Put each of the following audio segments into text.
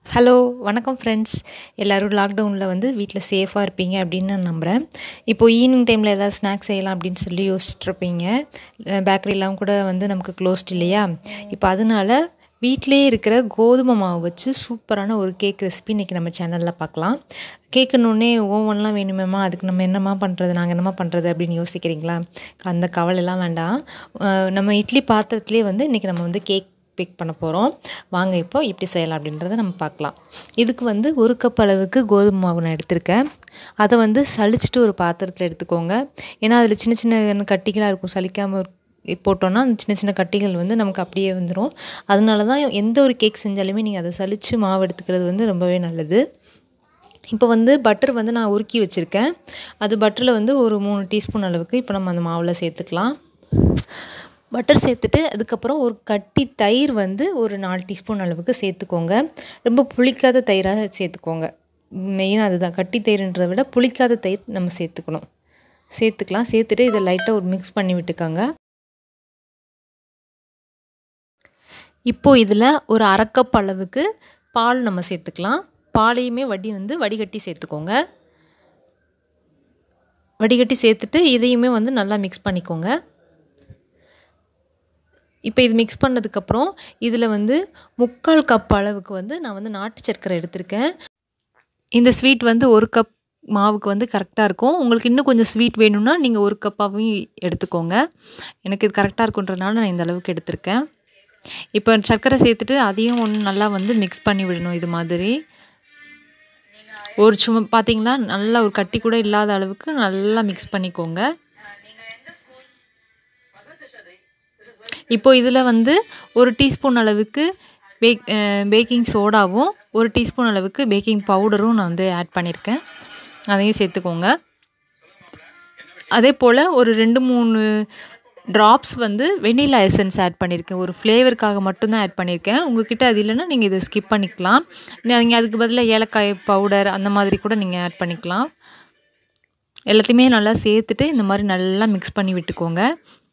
hello வணக்கம் friends எல்லோரும் லாக்டவுனில் வந்து வீட்டில் சேஃபாக இருப்பீங்க அப்படின்னு நான் நம்புகிறேன் இப்போது ஈவினிங் டைமில் ஏதாவது ஸ்நாக்ஸ் செய்யலாம் அப்படின்னு சொல்லி யோசிச்சுட்ருப்பீங்க பேக்கரிலாம் கூட வந்து நமக்கு க்ளோஸ்ட் இல்லையா இப்போ அதனால வீட்டிலே இருக்கிற கோதுமை மாவு வச்சு சூப்பரான ஒரு கேக் ரெசிபி இன்றைக்கி நம்ம சேனலில் பார்க்கலாம் கேட்கணுன்னே ஓவன்லாம் வேணுமேம்மா அதுக்கு நம்ம என்னம்மா பண்ணுறது நாங்கள் என்னம்மா பண்ணுறது அப்படின்னு யோசிக்கிறீங்களா அந்த கவலைலாம் வேண்டாம் அஹ் நம்ம இட்லி பாத்திரத்துலேயே வந்து இன்றைக்கி நம்ம வந்து கேக் பேக் பண்ண போகிறோம் வாங்க இப்போ எப்படி செய்யலாம் அப்படின்றத நம்ம பார்க்கலாம் இதுக்கு வந்து ஒரு கப் அளவுக்கு கோதுமை மாவு நான் எடுத்திருக்கேன் அதை வந்து சலிச்சுட்டு ஒரு பாத்திரத்தில் எடுத்துக்கோங்க ஏன்னா அதில் சின்ன சின்ன கட்டிகளாக இருக்கும் சலிக்காமல் போட்டோன்னா அந்த சின்ன சின்ன கட்டிகள் வந்து நமக்கு அப்படியே வந்துடும் அதனால தான் எந்த ஒரு கேக் செஞ்சாலுமே நீங்கள் அதை சலித்து மாவு எடுத்துக்கிறது வந்து ரொம்பவே நல்லது இப்போ வந்து பட்டர் வந்து நான் உருக்கி வச்சுருக்கேன் அது பட்டரில் வந்து ஒரு மூணு டீஸ்பூன் அளவுக்கு இப்போ நம்ம அந்த மாவில் சேர்த்துக்கலாம் பட்டர் சேர்த்துட்டு அதுக்கப்புறம் ஒரு கட்டி தயிர் வந்து ஒரு நாலு டீஸ்பூன் அளவுக்கு சேர்த்துக்கோங்க ரொம்ப புளிக்காத தயிராக சேர்த்துக்கோங்க மெயினாக அதுதான் கட்டி தயிர்ன்றதை விட புளிக்காத தயிர் நம்ம சேர்த்துக்கணும் சேர்த்துக்கலாம் சேர்த்துட்டு இதை லைட்டாக ஒரு மிக்ஸ் பண்ணி விட்டுக்கோங்க இப்போது இதில் ஒரு அரை கப் அளவுக்கு பால் நம்ம சேர்த்துக்கலாம் பாலையுமே வடி வந்து வடிகட்டி சேர்த்துக்கோங்க வடிகட்டி சேர்த்துட்டு இதையுமே வந்து நல்லா மிக்ஸ் பண்ணிக்கோங்க இப்போ இது மிக்ஸ் பண்ணதுக்கப்புறம் இதில் வந்து முக்கால் கப் அளவுக்கு வந்து நான் வந்து நாட்டு சர்க்கரை எடுத்திருக்கேன் இந்த ஸ்வீட் வந்து ஒரு கப் மாவுக்கு வந்து கரெக்டாக இருக்கும் உங்களுக்கு இன்னும் கொஞ்சம் ஸ்வீட் வேணும்னா நீங்கள் ஒரு கப்பாகவும் எடுத்துக்கோங்க எனக்கு இது கரெக்டாக இருக்குன்றனால நான் இந்த அளவுக்கு எடுத்திருக்கேன் இப்போ சர்க்கரை சேர்த்துட்டு அதையும் ஒன்று நல்லா வந்து மிக்ஸ் பண்ணி விடணும் இது மாதிரி ஒரு சும்மா பார்த்தீங்களா நல்லா ஒரு கட்டி கூட இல்லாத அளவுக்கு நல்லா மிக்ஸ் பண்ணிக்கோங்க இப்போ இதில் வந்து ஒரு டீஸ்பூன் அளவுக்கு பேக் பேக்கிங் சோடாவும் ஒரு டீஸ்பூன் அளவுக்கு பேக்கிங் பவுடரும் நான் வந்து ஆட் பண்ணியிருக்கேன் அதையும் சேர்த்துக்கோங்க அதே போல் ஒரு ரெண்டு மூணு ட்ராப்ஸ் வந்து வெனிலா எசன்ஸ் ஆட் பண்ணியிருக்கேன் ஒரு ஃப்ளேவருக்காக மட்டும்தான் ஆட் பண்ணியிருக்கேன் உங்ககிட்ட அது இல்லைன்னா நீங்கள் இதை ஸ்கிப் பண்ணிக்கலாம் நீங்கள் அதுக்கு பதிலாக ஏலக்காய் பவுடர் அந்த மாதிரி கூட நீங்கள் ஆட் பண்ணிக்கலாம் எல்லாத்தையுமே நல்லா சேர்த்துட்டு இந்த மாதிரி நல்லா மிக்ஸ் பண்ணி விட்டுக்கோங்க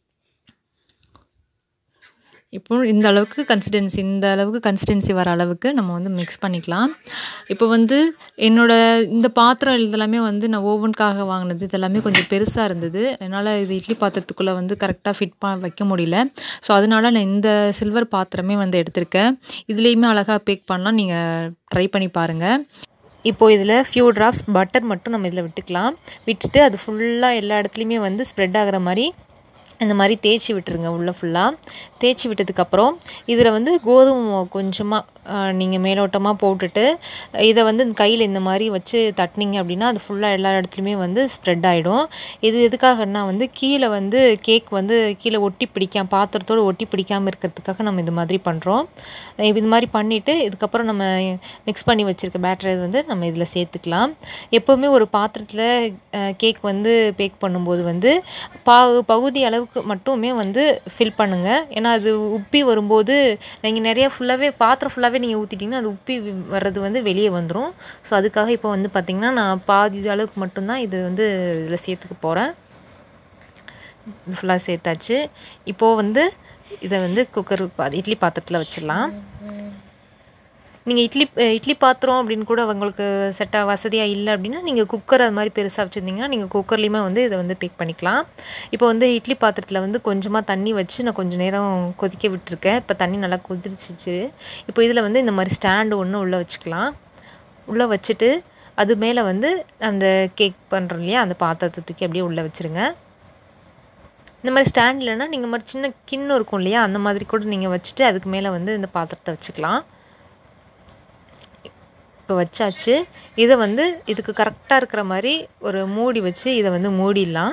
இப்போ இந்த அளவுக்கு கன்சிஸ்டன்சி இந்த அளவுக்கு கன்சிஸ்டன்சி வர அளவுக்கு நம்ம வந்து மிக்ஸ் பண்ணிக்கலாம் இப்போ வந்து என்னோடய இந்த பாத்திரம் இதெல்லாமே வந்து நான் ஓவனுக்காக வாங்கினது இதெல்லாமே கொஞ்சம் பெருசாக இருந்தது அதனால் இது இட்லி பாத்திரத்துக்குள்ளே வந்து கரெக்டாக ஃபிட் ப வைக்க முடியல ஸோ அதனால் நான் இந்த சில்வர் பாத்திரமே வந்து எடுத்திருக்கேன் இதுலேயுமே அழகாக பேக் பண்ணலாம் நீங்கள் ட்ரை பண்ணி பாருங்கள் இப்போது இதில் ஃபியூ ட்ராப்ஸ் பட்டர் மட்டும் நம்ம இதில் விட்டுக்கலாம் விட்டுட்டு அது ஃபுல்லாக எல்லா இடத்துலையுமே வந்து ஸ்ப்ரெட் ஆகிற மாதிரி இந்த மாதிரி தேய்ச்சி விட்டுருங்க உள்ளே ஃபுல்லாக தேய்ச்சி விட்டதுக்கப்புறம் இதில் வந்து கோதுமை மாவு கொஞ்சமாக நீங்கள் மேலோட்டமாக போட்டுட்டு இதை வந்து கையில் இந்த மாதிரி வச்சு தட்டினீங்க அப்படின்னா அது ஃபுல்லாக எல்லா இடத்துலையுமே வந்து ஸ்ப்ரெட் ஆகிடும் இது எதுக்காகனா வந்து கீழே வந்து கேக் வந்து கீழே ஒட்டி பிடிக்காம பாத்திரத்தோடு ஒட்டி பிடிக்காமல் இருக்கிறதுக்காக நம்ம இது மாதிரி பண்ணுறோம் இது மாதிரி பண்ணிவிட்டு இதுக்கப்புறம் நம்ம மிக்ஸ் பண்ணி வச்சுருக்க பேட்டரை வந்து நம்ம இதில் சேர்த்துக்கலாம் எப்போவுமே ஒரு பாத்திரத்தில் கேக் வந்து பேக் பண்ணும்போது வந்து பா பகுதி அளவுக்கு மட்டுமே வந்து ஃபில் பண்ணுங்கள் ஏன்னா அது உப்பி வரும்போது நீங்கள் நிறைய ஃபுல்லாகவே பாத்திரம் ஃபுல்லாகவே நீங்கள் ஊற்றிட்டிங்கன்னா அது உப்பி வர்றது வந்து வெளியே வந்துடும் ஸோ அதுக்காக இப்போ வந்து பார்த்திங்கன்னா நான் பாதி அளவுக்கு மட்டும்தான் இது வந்து இதில் சேர்த்துக்க போகிறேன் ஃபுல்லாக சேர்த்தாச்சு இப்போது வந்து இதை வந்து குக்கர் இட்லி பாத்திரத்தில் வச்சிடலாம் நீங்கள் இட்லி இட்லி பாத்திரம் அப்படின்னு கூட உங்களுக்கு செட்டாக வசதியாக இல்லை அப்படின்னா நீங்கள் குக்கர் அது மாதிரி பெருசாக வச்சுருந்தீங்கன்னா நீங்கள் குக்கர்லேயுமே வந்து இதை வந்து பேக் பண்ணிக்கலாம் இப்போ வந்து இட்லி பாத்திரத்தில் வந்து கொஞ்சமாக தண்ணி வச்சு நான் கொஞ்சம் நேரம் கொதிக்க விட்டுருக்கேன் இப்போ தண்ணி நல்லா கொதிச்சிச்சு இப்போ இதில் வந்து இந்த மாதிரி ஸ்டாண்டு ஒன்று உள்ளே வச்சுக்கலாம் உள்ளே வச்சுட்டு அது மேலே வந்து அந்த கேக் பண்ணுறோம் இல்லையா அந்த பாத்திரத்தை தூக்கி அப்படியே உள்ளே வச்சுருங்க இந்த மாதிரி ஸ்டாண்ட் இல்லைன்னா நீங்கள் மாதிரி சின்ன கிண்ணம் இருக்கும் இல்லையா அந்த மாதிரி கூட நீங்கள் வச்சுட்டு அதுக்கு மேலே வந்து இந்த பாத்திரத்தை வச்சுக்கலாம் இப்போ வச்சாச்சு இதை வந்து இதுக்கு கரெக்டாக இருக்கிற மாதிரி ஒரு மூடி வச்சு இதை வந்து மூடிடலாம்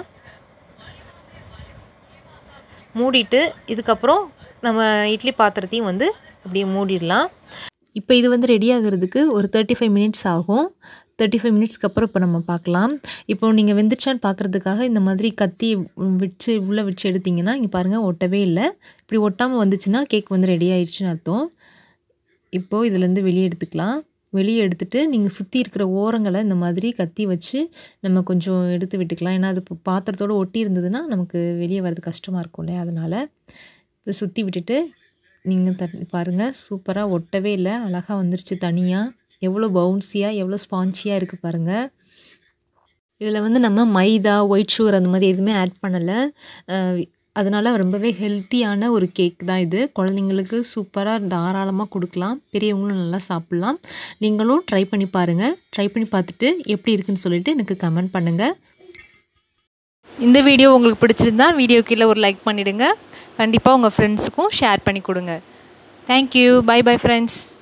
மூடிட்டு இதுக்கப்புறம் நம்ம இட்லி பாத்திரத்தையும் வந்து அப்படியே மூடிடலாம் இப்போ இது வந்து ரெடி ஆகிறதுக்கு ஒரு தேர்ட்டி ஃபைவ் மினிட்ஸ் ஆகும் தேர்ட்டி ஃபைவ் மினிட்ஸ்க்கு அப்புறம் இப்போ நம்ம பார்க்கலாம் இப்போ நீங்கள் வெந்துருச்சான்னு பார்க்குறதுக்காக இந்த மாதிரி கத்தி வச்சு உள்ளே வச்சு எடுத்திங்கன்னா இங்கே பாருங்கள் ஒட்டவே இல்லை இப்படி ஒட்டாமல் வந்துச்சுன்னா கேக் வந்து ரெடி ஆயிடுச்சுன்னு அர்த்தம் இப்போது இதுலேருந்து வெளியே எடுத்துக்கலாம் வெளியே எடுத்துகிட்டு நீங்கள் சுற்றி இருக்கிற ஓரங்களை இந்த மாதிரி கத்தி வச்சு நம்ம கொஞ்சம் எடுத்து விட்டுக்கலாம் ஏன்னா அது இப்போ பாத்திரத்தோடு ஒட்டி இருந்ததுன்னா நமக்கு வெளியே வர்றது கஷ்டமாக இருக்கும் இல்லையா அதனால் இதை சுற்றி விட்டுட்டு நீங்கள் த பாருங்கள் சூப்பராக ஒட்டவே இல்லை அழகாக வந்துருச்சு தனியாக எவ்வளோ பவுன்ஸியாக எவ்வளோ ஸ்பான்ச்சியாக இருக்குது பாருங்கள் இதில் வந்து நம்ம மைதா ஒயிட் சுகர் அந்த மாதிரி எதுவுமே ஆட் பண்ணலை அதனால் ரொம்பவே ஹெல்த்தியான ஒரு கேக் தான் இது குழந்தைங்களுக்கு சூப்பராக தாராளமாக கொடுக்கலாம் பெரியவங்களும் நல்லா சாப்பிட்லாம் நீங்களும் ட்ரை பண்ணி பாருங்கள் ட்ரை பண்ணி பார்த்துட்டு எப்படி இருக்குன்னு சொல்லிட்டு எனக்கு கமெண்ட் பண்ணுங்கள் இந்த வீடியோ உங்களுக்கு பிடிச்சிருந்தா வீடியோ கீழே ஒரு லைக் பண்ணிவிடுங்க கண்டிப்பாக உங்கள் ஃப்ரெண்ட்ஸுக்கும் ஷேர் பண்ணி கொடுங்க தேங்க்யூ பை பை ஃப்ரெண்ட்ஸ்